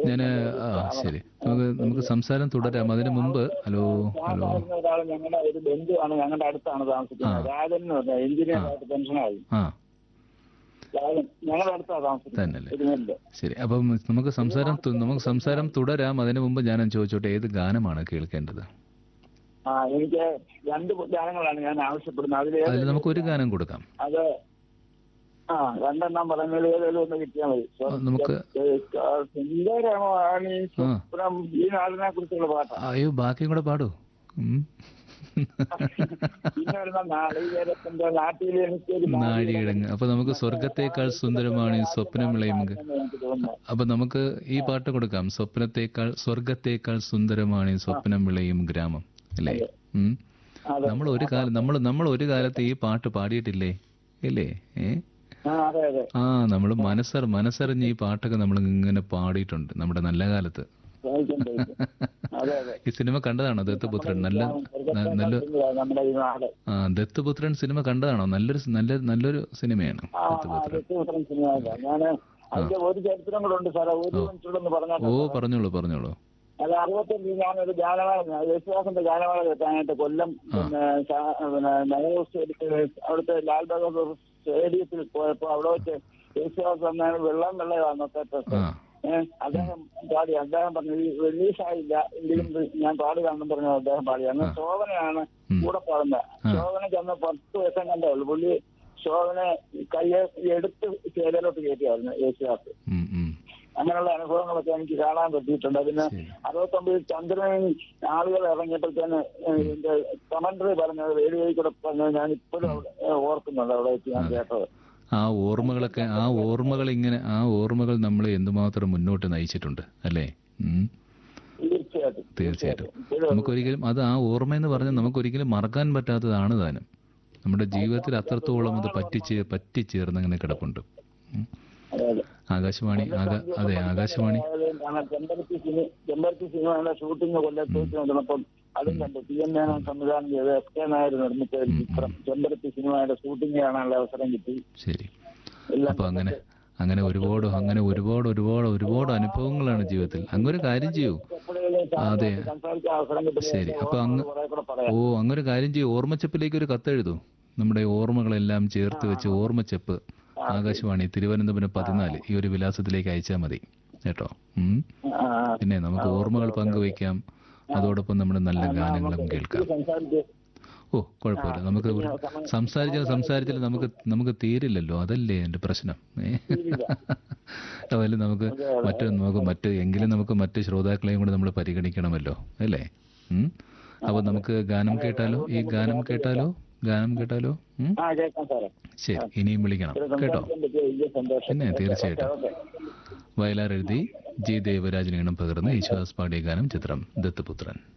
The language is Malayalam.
ഞാൻ ആ ശരി നമുക്ക് നമുക്ക് സംസാരം തുടരാം അതിനു മുമ്പ് ഹലോ ഞാൻ ഹലോ പറയുന്ന ഒരാൾ ഞങ്ങളുടെ ഒരു ബന്ധുവാണ് ഞങ്ങളുടെ അടുത്താണ് താമസിക്കുന്നത് രാജൻ എന്ന് പറഞ്ഞ എഞ്ചിനീയർ ആയിട്ട് പെൻഷനായി ആ രാജൻ ഞങ്ങളുടെ അടുത്താണ് താമസിക്കുന്നത് തന്നെയല്ലേ തിരുനെല്ലില് ശരി അപ്പം നമുക്ക് സംസാരം തു- നമുക്ക് സംസാരം തുടരാം അതിനു മുമ്പ് ഞാൻ ചോദിച്ചോട്ടെ ഏത് ഗാനമാണ് കേൾക്കേണ്ടത് ആ എനിക്ക് രണ്ട് ഗാനങ്ങളാണ് ഞാൻ ആവശ്യപ്പെടുന്നത് അതിൽ അതിൽ നമുക്ക് ഒരു ഗാനം കൊടുക്കാം അത് ആ രണ്ടെണ്ണം പറയുന്നതിൽ ഏതെങ്കിലും ഒന്ന് കിട്ടിയാൽ മതി ആ, നമുക്ക് സുന്ദരമാണ് ഈ സ്വപ്നം ഈ നാടിനെ കുറിച്ചുള്ള പാട്ടാണ് അയ്യോ ബാക്കിയും കൂടെ പാടൂ ഉം. പിന്നെ വരുന്ന നാളികേരത്തിന്റെ നാട്ടിൽ എനിക്കൊരു നാഴികിഴങ്ങ് അപ്പൊ നമുക്ക് സ്വർഗത്തേക്കാൾ സുന്ദരമാണ് ഈ സ്വപ്നം വിളയും എന്ന് എനിക്ക് തോന്നുന്നു അപ്പൊ നമുക്ക് ഈ പാട്ട് കൊടുക്കാം സ്വപ്നത്തേക്കാൾ സ്വർഗത്തേക്കാൾ സുന്ദരമാണ് ഈ സ്വപ്നം വിളയും ഗ്രാമം അല്ലേ ഉം. അതെ. നമ്മൾ ഒരു കാലം നമ്മൾ നമ്മൾ ഒരു കാലത്ത് ഈ പാട്ട് പാടിയിട്ടില്ലേ ഇല്ലേ ഏ ആ അതെ അതെ ആ നമ്മൾ മനസ്സർ മനസ്സറിഞ്ഞ് ഈ പാട്ടൊക്കെ നമ്മൾ ഇങ്ങനെ പാടിയിട്ടുണ്ട് നമ്മുടെ നല്ല കാലത്ത് ചോദിക്കും, ചോദിക്കും. അതെ അതെ ഈ സിനിമ കണ്ടതാണോ ദത്തുപുത്രൻ നല്ല ന- നല്ല നമ്മുടെ ഈ നാട് ആ ദത്തുപുത്രൻ സിനിമ കണ്ടതാണോ നല്ലൊരു സ് നല്ല നല്ലൊരു സിനിമയാണ് ആ ദത്തുപുത്രൻ ദത്തുപുത്രൻ സിനിമ ഞാന് അതിന്റെ ഒരു ചരിത്രം കൂടെ ഉണ്ട് സാറേ ഒരു മിനിറ്റോടൊന്ന് പറഞ്ഞാൽ ഓ പറഞ്ഞോളൂ പറഞ്ഞോളൂ അത് അറുപത്തഞ്ച് ഞാനൊരു ഗാനമേള യേശുദാസിന്റെ ഗാനമേള കേൾക്കാനായിട്ട് കൊല്ലം പിന്നെ ശാ- പിന്നെ നെഹ്റു സ്റ്റേഡിയത്തിൽ അവിടുത്തെ ലാൽ ബഹദൂർ സ്റ്റേഡിയത്തിൽ പോയപ്പോ അവിടെ വെച്ച് യേശുദാസ് വന്ന വെള്ളം വെള്ളമാണ് അന്നത്തെ ഡ്രസ്സ് ആ ഏഹ് അദ്ദേഹം പാടി അദ്ദേഹം പറഞ്ഞു ഈ റിലീസ് ആയില്ല എങ്കിലും ഞാൻ പാടുകയാണെന്ന് പറഞ്ഞു അദ്ദേഹം പാടി അന്ന് ശോഭനയാണ് ഉം. കൂടെ പാടുന്നത് ശോഭനയ്ക്ക് അന്ന് പത്ത് വയസ്സം കണ്ടേ ഉള്ളൂ പുള്ളി ശോഭനെ കയ്യെ എടുത്ത് ചേരലോട്ട് കയറ്റിയായിരുന്നു യേശുദാസ് ഉം, ഉം. അങ്ങനെയുള്ള അനുഭവങ്ങളൊക്കെ എനിക്ക് കാണാൻ പറ്റിയിട്ടുണ്ട് അതിന് ശരി. അറുപത്തൊമ്പതിൽ ചന്ദ്രൻ ആളുകൾ ഇറങ്ങിയപ്പോഴത്തേന് ഇതിന്റെ കമന്ററി പറഞ്ഞത് റേഡിയോയിൽ കൂടെ പറഞ്ഞത് ഞാൻ ഇപ്പോഴും അവിടെ, ഏഹ്, ഓർക്കുന്നുണ്ട് അവിടെ വെച്ച് ഞാൻ കേട്ടത് ആ ഓർമ്മകളൊക്കെ ആ ഓർമ്മകൾ ഇങ്ങനെ ആ ഓർമ്മകൾ നമ്മളെ എന്തുമാത്രം മുന്നോട്ട് നയിച്ചിട്ടുണ്ട് അല്ലേ ഉം. തീർച്ചയായിട്ടും തീർച്ചയായിട്ടും ഇപ്പോഴും നമുക്കൊരിക്കലും അത് ആ ഓർമ്മ എന്ന് പറഞ്ഞാൽ നമുക്കൊരിക്കലും മറക്കാൻ പറ്റാത്തതാണ് താനും നമ്മുടെ ജീവിതത്തിൽ അത്രത്തോളം അത് പറ്റിച്ചേ പറ്റിച്ചേർന്ന് അങ്ങനെ കിടപ്പുണ്ട് ഉം. അതെ അതെ ആകാശവാണി ആകാ അതെ ആകാശവാണി ആയാലും കാണാം ചെമ്പരത്തി സിനിമ ചെമ്പരത്തി സിനിമയുടെ ഷൂട്ടിംഗ് കൊല്ലത്ത് വെച്ച് നടന്നപ്പം അതും കണ്ടു പി എൻ മേനോൻ സംവിധാനം ചെയ്ത് എസ് കെ നായർ നിർമ്മിച്ച ഒരു ചിത്രം ചെമ്പരത്തി സിനിമയുടെ ഷൂട്ടിംഗ് കാണാനുള്ള അവസരം കിട്ടി ശരി എല്ലാം അപ്പൊ അങ്ങനെ അങ്ങനെ ഒരുപാട് അങ്ങനെ ഒരുപാട് ഒരുപാട് ഒരുപാട് അനുഭവങ്ങളാണ് ജീവിതത്തിൽ അങ്ങൊരു കാര്യം ചെയ്യൂ എപ്പോഴെങ്കിലും അതെ. സംസാരിക്കാൻ അവസരം കിട്ടുമ്പോൾ ശരി അപ്പൊ അങ്ങ് കുറെ കൂടെ പറയാം ഓ അങ്ങൊരു കാര്യം ചെയ്യൂ ഓർമ്മച്ചപ്പിലേക്ക് ഒരു കത്തെഴുതൂ നമ്മുടെ ഓർമ്മകളെല്ലാം ചേർത്ത് വെച്ച് ഓർമ്മച്ചപ്പ് ആകാശവാണി തിരുവനന്തപുരം പതിനാല് ഈ ഒരു വിലാസത്തിലേക്ക് അയച്ചാൽ മതി കേട്ടോ ഉം. ആ, പിന്നെ നമുക്ക് ഓർമ്മകൾ പങ്കുവയ്ക്കാം അതോടൊപ്പം നമ്മുടെ നല്ല ഗാനങ്ങളും കേൾക്കാം സംസാരിച്ച് ഓ കുഴപ്പമില്ല നമുക്ക് ഒരു സംസാരിച്ചാൽ സംസാരിച്ചാൽ നമുക്ക് നമുക്ക് തീരില്ലല്ലോ അതല്ലേ എൻ്റെ പ്രശ്നം ഏ അതുപോലെ നമുക്ക് മറ്റ് നമുക്ക് മറ്റ് എങ്കിലും നമുക്ക് മറ്റ് ശ്രോതാക്കളെയും കൂടെ നമ്മൾ പരിഗണിക്കണമല്ലോ അല്ലേ ഉം? അപ്പോൾ നമുക്ക് ഗാനം കേട്ടാലോ ഈ ഗാനം കേട്ടാലോ ഗാനം കേട്ടാലോ ഉം? ആ കേൾക്കാം സാറേ ശരി ഇനിയും വിളിക്കണം കേട്ടോ സംസാരിക്കാൻ പറ്റിയ വലിയ സന്തോഷം പിന്നെ തീർച്ചയായിട്ടും ഓക്കെ വയലാർ എഴുതി ജി ദേവരാജൻ ഈണം പകർന്ന് യേശുദാസ് പാടിയ ഗാനം ചിത്രം ദത്തുപുത്രൻ